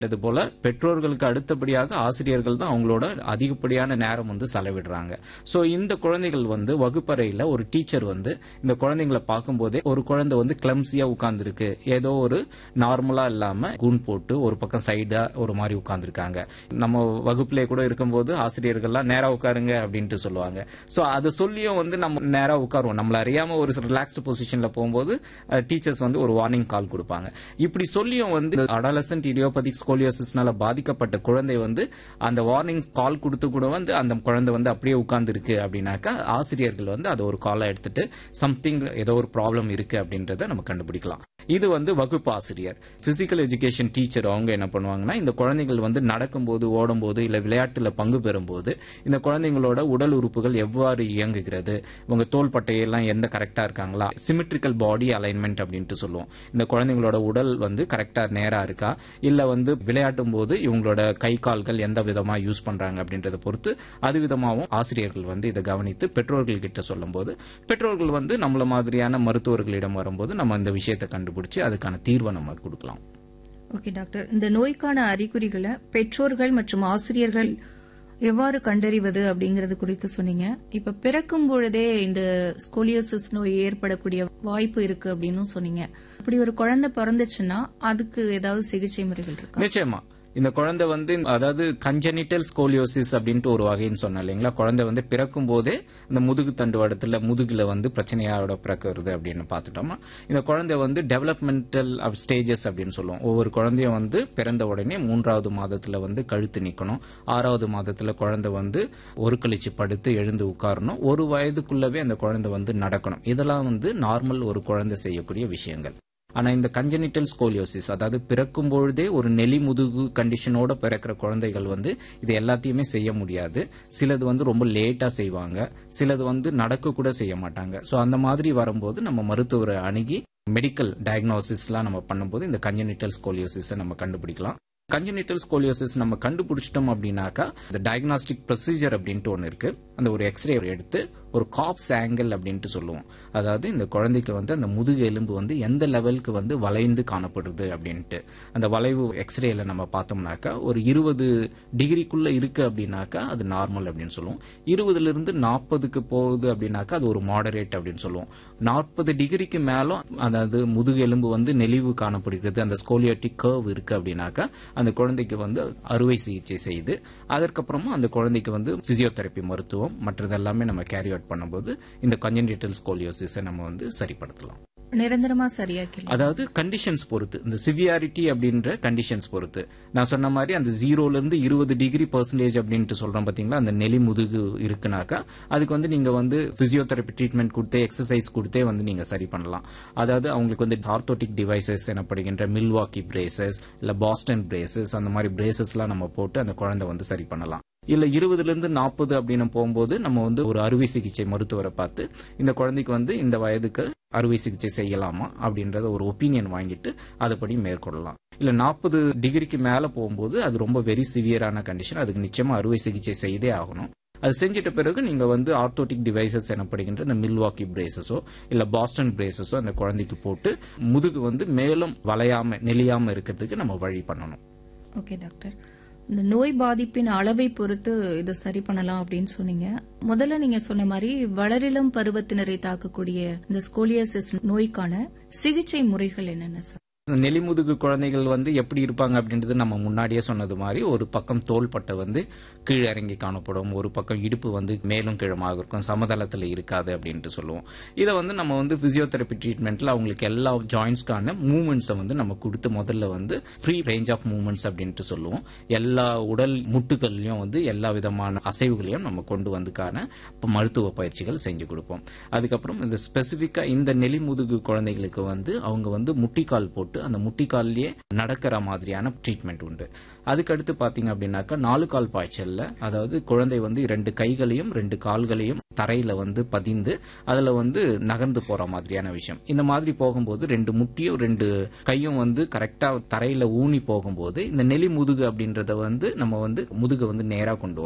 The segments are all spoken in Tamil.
இது போல பெற்றோர்களுக்கு அடுத்தபடியாக ஆசிரியர்கள் தான் அவங்களோட அதிகப்படியான நேரம் வந்து செலவிடுறாங்க சோ இந்த குழந்தைகள் வந்து வகுப்பறையில ஒரு டீச்சர் வந்து இந்த குழந்தைங்களை பார்க்கும்போதே ஒரு குழந்தை வந்து கிளம்சியா உட்கார்ந்துருக்கு ஏதோ ஒரு நார்மலா இல்லாம கூன் போட்டு ஒரு பக்கம் சைடா ஒரு மாதிரி உட்கார்ந்துருக்காங்க நம்ம வகுப்பிலே கூட இருக்கும்போது ஆசிரியர்கள்லாம் நேரா உட்காருங்க அப்படின்ட்டு சொல்லுவாங்க சோ அதை சொல்லியும் வந்து நம்ம நேரா உட்காருவோம் நம்மள அறியாம ஒரு ரிலாக்ஸ்டு பொசிஷன்ல போகும்போது டீச்சர்ஸ் வந்து ஒரு வார்னிங் கால் கொடுப்பாங்க இப்படி சொல்லியும் வந்து அடாலசன்ட் இடியோபதிக் ஸ்கோலியோசிஸ்னால பாதிக்கப்பட்ட குழந்தை வந்து அந்த வார்னிங் கால் கொடுத்து கூட வந்து அந்த குழந்தை வந்து அப்படியே உட்கார்ந்து இருக்கு அப்படின்னாக்கா ஆசிரியர்கள் வந்து அதை ஒரு காலை எடுத்துட்டு சம்திங் ஏதோ ஒரு ப்ராப்ளம் இருக்கு அப்படின்றத நம்ம கண்டுபிடிக்கலாம் இது வந்து வகுப்பு ஆசிரியர் பிசிக்கல் எஜுகேஷன் டீச்சர் அவங்க என்ன பண்ணுவாங்கன்னா இந்த குழந்தைகள் வந்து நடக்கும்போது ஓடும்போது இல்ல விளையாட்டுல பங்கு பெறும்போது இந்த குழந்தைங்களோட உடல் உறுப்புகள் எவ்வாறு இயங்குகிறது உங்க தோள்பட்டையெல்லாம் எந்த கரெக்டா இருக்காங்களா சிமெட்ரிக்கல் பாடி அலைன்மெண்ட் அப்படின்ட்டு சொல்லுவோம் இந்த குழந்தைங்களோட உடல் வந்து கரெக்டா நேரா இருக்கா இல்ல வந்து விளையாட்டும் போது இவங்களோட கை கால்கள் எந்த விதமா யூஸ் பண்றாங்க அப்படின்றத பொறுத்து அது விதமாகவும் ஆசிரியர்கள் வந்து இதை கவனித்து பெற்றோர்கள் கிட்ட சொல்லும்போது பெற்றோர்கள் வந்து நம்மள மாதிரியான மருத்துவர்களிடம் வரும்போது நம்ம இந்த விஷயத்தை கண்டுபிடிச்சு அதுக்கான தீர்வை நம்ம கொடுக்கலாம் ஓகே டாக்டர் இந்த நோய்க்கான அறிகுறிகளை பெற்றோர்கள் மற்றும் ஆசிரியர்கள் எவ்வாறு கண்டறிவது அப்படிங்கறது குறித்து சொன்னீங்க இப்ப பிறக்கும் பொழுதே இந்த ஸ்கோலியோசிஸ் நோய் ஏற்படக்கூடிய வாய்ப்பு இருக்கு அப்படின்னு சொன்னீங்க அப்படி ஒரு குழந்தை பிறந்துச்சுன்னா அதுக்கு ஏதாவது சிகிச்சை முறைகள் இருக்கா நிச்சயமா இந்த குழந்தை வந்து அதாவது கஞ்சனிட்டல் ஸ்கோலியோசிஸ் அப்படின்ட்டு ஒரு வகைன்னு சொன்னேன் இல்லைங்களா குழந்தை வந்து பிறக்கும் போதே இந்த முதுகு தண்டுவடத்துல முதுகுல வந்து பிரச்சனையோட பிறக்கிறது அப்படின்னு பார்த்துட்டோமா இந்த குழந்தை வந்து டெவலப்மெண்டல் ஸ்டேஜஸ் அப்படின்னு சொல்லுவோம் ஒவ்வொரு குழந்தையும் வந்து பிறந்த உடனே மூன்றாவது மாதத்துல வந்து கழுத்து நிக்கணும் ஆறாவது மாதத்துல குழந்தை வந்து ஒரு கழிச்சு படுத்து எழுந்து உட்காரணும் ஒரு வயதுக்குள்ளவே அந்த குழந்தை வந்து நடக்கணும் இதெல்லாம் வந்து நார்மல் ஒரு குழந்தை செய்யக்கூடிய விஷயங்கள் ஆனா இந்த கஞ்சனிட்டல் ஸ்கோலியோசிஸ் அதாவது பிறக்கும் பொழுதே ஒரு நெலி முதுகு கண்டிஷனோட பிறக்கிற குழந்தைகள் வந்து இது எல்லாத்தையுமே செய்ய முடியாது சிலது வந்து ரொம்ப லேட்டா செய்வாங்க சிலது வந்து நடக்க கூட செய்ய மாட்டாங்க சோ அந்த மாதிரி வரும்போது நம்ம மருத்துவரை அணுகி மெடிக்கல் டயக்னோசிஸ்லாம் நம்ம பண்ணும்போது இந்த கஞ்சனிட்டல் ஸ்கோலியோசிஸை நம்ம கண்டுபிடிக்கலாம் கஞ்சனிட்டல் ஸ்கோலியோசிஸ் நம்ம கண்டுபிடிச்சிட்டோம் அப்படின்னாக்கா இந்த டயக்னாஸ்டிக் ப்ரொசீஜர் அப்படின்ட்டு ஒன்று இருக்கு அந்த ஒரு எக்ஸ்ரே எடுத்து ஒரு காப்ஸ் ஆங்கிள் அப்படின்ட்டு சொல்லுவோம் அதாவது இந்த குழந்தைக்கு வந்து அந்த முதுகு எலும்பு வந்து எந்த லெவலுக்கு வந்து வளைந்து காணப்படுது அப்படின்ட்டு அந்த வளைவு எக்ஸ்ரேல நம்ம பார்த்தோம்னாக்கா ஒரு இருபது டிகிரிக்குள்ள இருக்கு அப்படின்னாக்கா அது நார்மல் அப்படின்னு சொல்லுவோம் இருபதுல இருந்து நாற்பதுக்கு போகுது அப்படின்னாக்கா அது ஒரு மாடரேட் அப்படின்னு சொல்லுவோம் நாற்பது டிகிரிக்கு மேலும் அதாவது முதுகு எலும்பு வந்து நெளிவு காணப்படுகிறது அந்த ஸ்கோலியோட்டிக் கர்வ் இருக்கு அப்படின்னாக்கா அந்த குழந்தைக்கு வந்து அறுவை சிகிச்சை செய்து அதற்கப்புறமா அந்த குழந்தைக்கு வந்து பிசியோதெரப்பி மருத்துவம் மற்றதெல்லாமே நம்ம கேரி அவுட் பண்ணும்போது இந்த கஞ்சன்டிட்டல் ஸ்கோலியோசிஸை நம்ம வந்து சரிப்படுத்தலாம் நிரந்தரமா சரியாக்கலாம் அதாவது கண்டிஷன்ஸ் பொறுத்து இந்த சிவியாரிட்டி அப்படின்ற கண்டிஷன்ஸ் பொறுத்து நான் சொன்ன மாதிரி அந்த ஜீரோல இருந்து இருபது டிகிரி பர்சன்டேஜ் அப்படின்ட்டு சொல்றோம் பாத்தீங்களா அந்த நெலி முதுகு இருக்குனாக்கா அதுக்கு வந்து நீங்க வந்து பிசியோதெரப்பி ட்ரீட்மெண்ட் கொடுத்தே எக்ஸசைஸ் கொடுத்தே வந்து நீங்க சரி பண்ணலாம் அதாவது அவங்களுக்கு வந்து ஆர்த்தோட்டிக் டிவைசஸ் எனப்படுகின்ற மில்வாக்கி பிரேசஸ் இல்ல பாஸ்டன் பிரேசஸ் அந்த மாதிரி பிரேசஸ்லாம் நம்ம போட்டு அந்த குழந்தை வந்து சரி பண்ணலாம் இல்ல இருபதுல இருந்து நாற்பது அப்படின்னு போகும்போது நம்ம வந்து ஒரு அறுவை சிகிச்சை மருத்துவரை பார்த்து இந்த குழந்தைக்கு வந்து இந்த வயதுக்கு அறுவை சிகிச்சை செய்யலாமா அப்படின்றத ஒரு ஒப்பீனியன் வாங்கிட்டு அதுபடி மேற்கொள்ளலாம் இல்ல நாற்பது டிகிரிக்கு மேல போகும்போது அது ரொம்ப வெரி சிவியரான கண்டிஷன் அதுக்கு நிச்சயமா அறுவை சிகிச்சை செய்தே ஆகணும் அது செஞ்சிட்ட பிறகு நீங்க வந்து ஆர்த்தோட்டிக் டிவைசஸ் எனப்படுகின்ற இந்த மில்வாக்கி பிரேசஸோ இல்ல பாஸ்டன் பிரேசஸோ அந்த குழந்தைக்கு போட்டு முதுகு வந்து மேலும் வளையாம நெளியாம இருக்கிறதுக்கு நம்ம வழி பண்ணணும் ஓகே டாக்டர் இந்த நோய் பாதிப்பின் அளவை பொறுத்து இதை சரி பண்ணலாம் அப்படின்னு சொன்னீங்க முதல்ல நீங்க சொன்ன மாதிரி வளரிளம் பருவத்தினரை தாக்கக்கூடிய இந்த ஸ்கோலியோசிஸ் நோய்க்கான சிகிச்சை முறைகள் என்னென்ன சார் நெலிமுதுகு குழந்தைகள் வந்து எப்படி இருப்பாங்க அப்படின்றது நம்ம முன்னாடியே சொன்னது மாதிரி ஒரு பக்கம் தோள்பட்டை வந்து கீழே இறங்கி காணப்படும் ஒரு பக்கம் இடுப்பு வந்து மேலும் கீழமாக இருக்கும் சமதளத்தில் இருக்காது அப்படின்ட்டு சொல்லுவோம் இதை வந்து நம்ம வந்து பிசியோதெரப்பி ட்ரீட்மெண்ட்ல அவங்களுக்கு எல்லா ஜாயின்ஸ்க்கான மூவ்மெண்ட்ஸை வந்து நம்ம கொடுத்து முதல்ல வந்து ஃப்ரீ ரேஞ்ச் ஆஃப் மூவ்மெண்ட்ஸ் அப்படின்ட்டு சொல்லுவோம் எல்லா உடல் முட்டுகள்லயும் வந்து எல்லா விதமான அசைவுகளையும் நம்ம கொண்டு வந்துக்கான மருத்துவ பயிற்சிகள் செஞ்சு கொடுப்போம் அதுக்கப்புறம் இந்த ஸ்பெசிபிக்கா இந்த நெலிமுதுகு குழந்தைகளுக்கு வந்து அவங்க வந்து முட்டிக்கால் போட்டு அந்த முட்டிக்கால்லயே நடக்கிற மாதிரியான ட்ரீட்மெண்ட் உண்டு அதுக்கடுத்து பாத்தீங்க அப்படின்னாக்கா நாலு கால் பாய்ச்சல்ல அதாவது குழந்தை வந்து ரெண்டு கைகளையும் ரெண்டு கால்களையும் தரையில வந்து பதிந்து அதுல வந்து நகர்ந்து போற மாதிரியான விஷயம் இந்த மாதிரி போகும்போது ரெண்டு முட்டியும் ரெண்டு கையும் வந்து கரெக்டா தரையில ஊனி போகும்போது இந்த நெலி முதுகு அப்படின்றத வந்து நம்ம வந்து முதுகை வந்து நேரா கொண்டு வரும்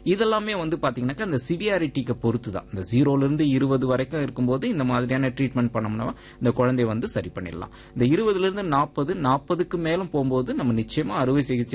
இதெல்லாமே வந்து பாத்தீங்கன்னாக்கா அந்த சிவியாரிட்டிக்கு பொறுத்து தான் இந்த ஜீரோல இருந்து இருபது வரைக்கும் இருக்கும்போது இந்த மாதிரியான ட்ரீட்மெண்ட் பண்ணோம்னா இந்த குழந்தைய வந்து சரி பண்ணிடலாம் இந்த இருபதுல இருந்து நாற்பது நாற்பதுக்கு மேலும் போகும்போது நம்ம நிச்சயமா அறுவை சிகிச்சை